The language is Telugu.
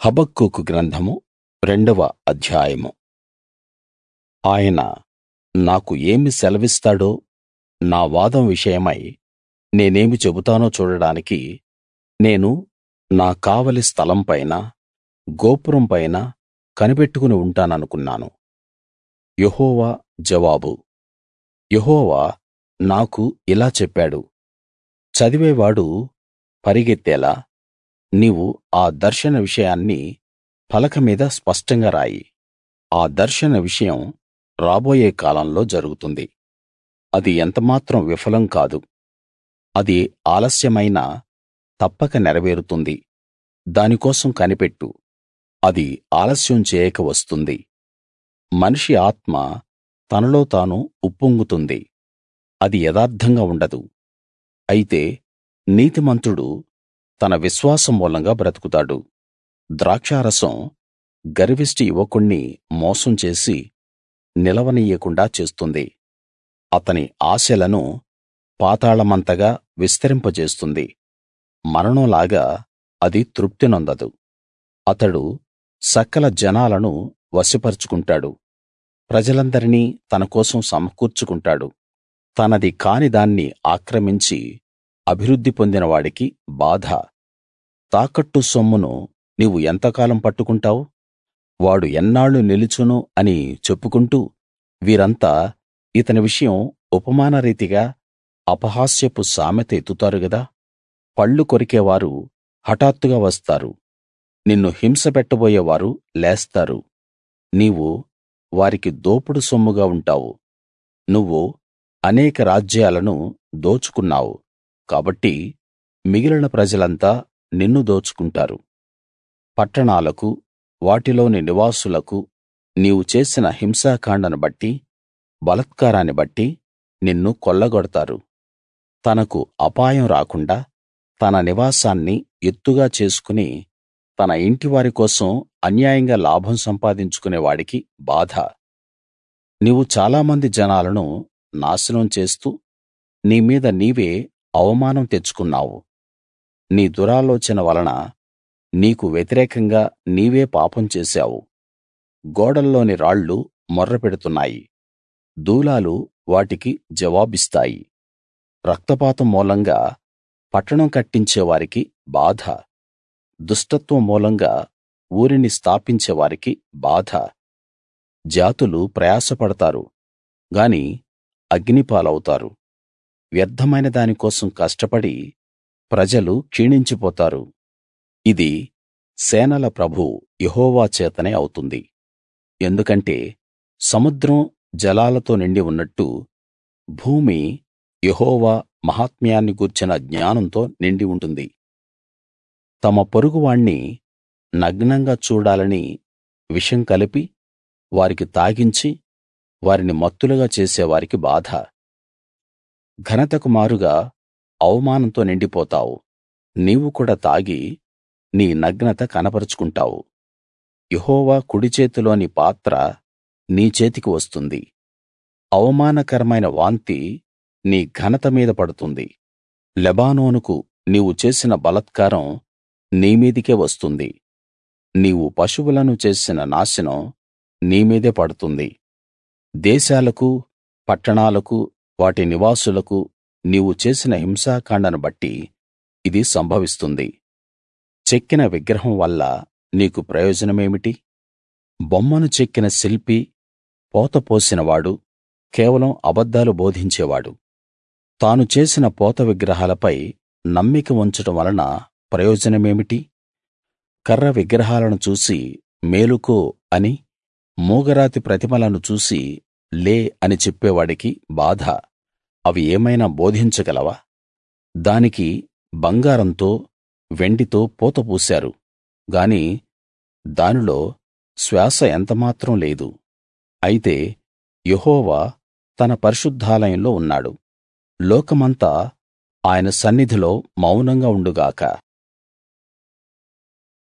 హబక్కూకు గ్రంథము రెండవ అధ్యాయము ఆయన నాకు ఏమి సెలవిస్తాడో నా వాదం విషయమై నేనేమి చెబుతానో చూడడానికి నేను నా కావలి స్థలం పైన గోపురం పైన కనిపెట్టుకుని ఉంటాననుకున్నాను యెహోవా జవాబు యెహోవా నాకు ఇలా చెప్పాడు చదివేవాడు పరిగెత్తేలా నీవు ఆ దర్శన విషయాన్ని పలక మీద స్పష్టంగా రాయి ఆ దర్శన విషయం రాబోయే కాలంలో జరుగుతుంది అది ఎంతమాత్రం విఫలం కాదు అది ఆలస్యమైనా తప్పక నెరవేరుతుంది దాని కోసం కనిపెట్టు అది ఆలస్యం చేయక వస్తుంది మనిషి ఆత్మ తనలో తాను ఉప్పొంగుతుంది అది యథార్థంగా ఉండదు అయితే నీతిమంతుడు తన విశ్వాసం మూలంగా బ్రతుకుతాడు ద్రాక్షారసం గర్విష్టి యువకుణ్ణి మోసం చేసి నిలవనీయకుండా చేస్తుంది అతని ఆశలను పాతాళమంతగా విస్తరింపజేస్తుంది మరణంలాగా అది తృప్తి నొందదు అతడు సకల జనాలను వశపరచుకుంటాడు ప్రజలందరినీ తన కోసం సమకూర్చుకుంటాడు తనది కాని దాన్ని ఆక్రమించి అభివృద్ధి పొందిన వాడికి బాధ తాకట్టు సొమ్మును నీవు ఎంతకాలం పట్టుకుంటావు వాడు ఎన్నాళ్లు నిలుచును అని చెప్పుకుంటూ వీరంతా ఇతని విషయం ఉపమానరీతిగా అపహాస్యపు సామెత ఎత్తుతారు గదా పళ్ళు కొరికేవారు హఠాత్తుగా వస్తారు నిన్ను హింసపెట్టబోయేవారు లేస్తారు నీవు వారికి దోపుడు సొమ్ముగా ఉంటావు నువ్వు అనేక రాజ్యాలను దోచుకున్నావు కాబట్టి మిగిలిన ప్రజలంతా నిన్ను దోచుకుంటారు పట్టణాలకు వాటిలోని నివాసులకు నీవు చేసిన హింసాకాండను బట్టి బలాత్కారాన్ని బట్టి నిన్ను కొల్లగొడతారు తనకు అపాయం రాకుండా తన నివాసాన్ని ఎత్తుగా చేసుకుని తన ఇంటివారి కోసం అన్యాయంగా లాభం సంపాదించుకునే వాడికి బాధ నీవు చాలామంది జనాలను నాశనం చేస్తూ నీ మీద నీవే అవమానం తెచ్చుకున్నావు నీ దురాలోచన వలన నీకు వ్యతిరేకంగా నీవే పాపం చేశావు గోడల్లోని రాళ్లు మొర్రపెడుతున్నాయి దూలాలు వాటికి జవాబిస్తాయి రక్తపాతం మూలంగా పట్టణం కట్టించే వారికి బాధ దుష్టత్వం మూలంగా ఊరిని స్థాపించే వారికి బాధ జాతులు ప్రయాసపడతారు గాని అగ్నిపాలవుతారు వ్యర్థమైన దాని కోసం కష్టపడి ప్రజలు క్షీణించిపోతారు ఇది సేనల ప్రభువు యెహోవా చేతనే అవుతుంది ఎందుకంటే సముద్రం జలాలతో నిండి ఉన్నట్టు భూమి యెహోవా మహాత్మ్యాన్ని గూర్చిన జ్ఞానంతో నిండి ఉంటుంది తమ పొరుగువాణ్ణి నగ్నంగా చూడాలని విషం కలిపి వారికి తాగించి వారిని మత్తులుగా చేసేవారికి బాధ ఘనతకు మారుగా అవమానంతో నిండిపోతావు నీవు కూడా తాగి నీ నగ్నత కనపరుచుకుంటావు యెహోవా కుడి చేతిలోని పాత్ర నీ చేతికి వస్తుంది అవమానకరమైన వాంతి నీ ఘనత మీద పడుతుంది లెబానోనుకు నీవు చేసిన బలాత్కారం నీ మీదికే వస్తుంది నీవు పశువులను చేసిన నాశనం నీ మీదే పడుతుంది దేశాలకు పట్టణాలకు వాటి నివాసులకు నీవు చేసిన హింసాకాండను బట్టి ఇది సంభవిస్తుంది చెక్కిన విగ్రహం వల్ల నీకు ప్రయోజనమేమిటి బొమ్మను చెక్కిన శిల్పి పోత పోసినవాడు కేవలం అబద్ధాలు బోధించేవాడు తాను చేసిన పోత విగ్రహాలపై నమ్మిక ఉంచడం వలన ప్రయోజనమేమిటి కర్ర విగ్రహాలను చూసి మేలుకో అని మూగరాతి ప్రతిమలను చూసి లే అని చెప్పేవాడికి బాధ అవి ఏమైనా బోధించగలవా దానికి బంగారంతో వెండితో పూత పూశారు గాని దానిలో శ్వాస ఎంతమాత్రం లేదు అయితే యెహోవా తన పరిశుద్ధాలయంలో ఉన్నాడు లోకమంతా ఆయన సన్నిధిలో మౌనంగా ఉండుగాక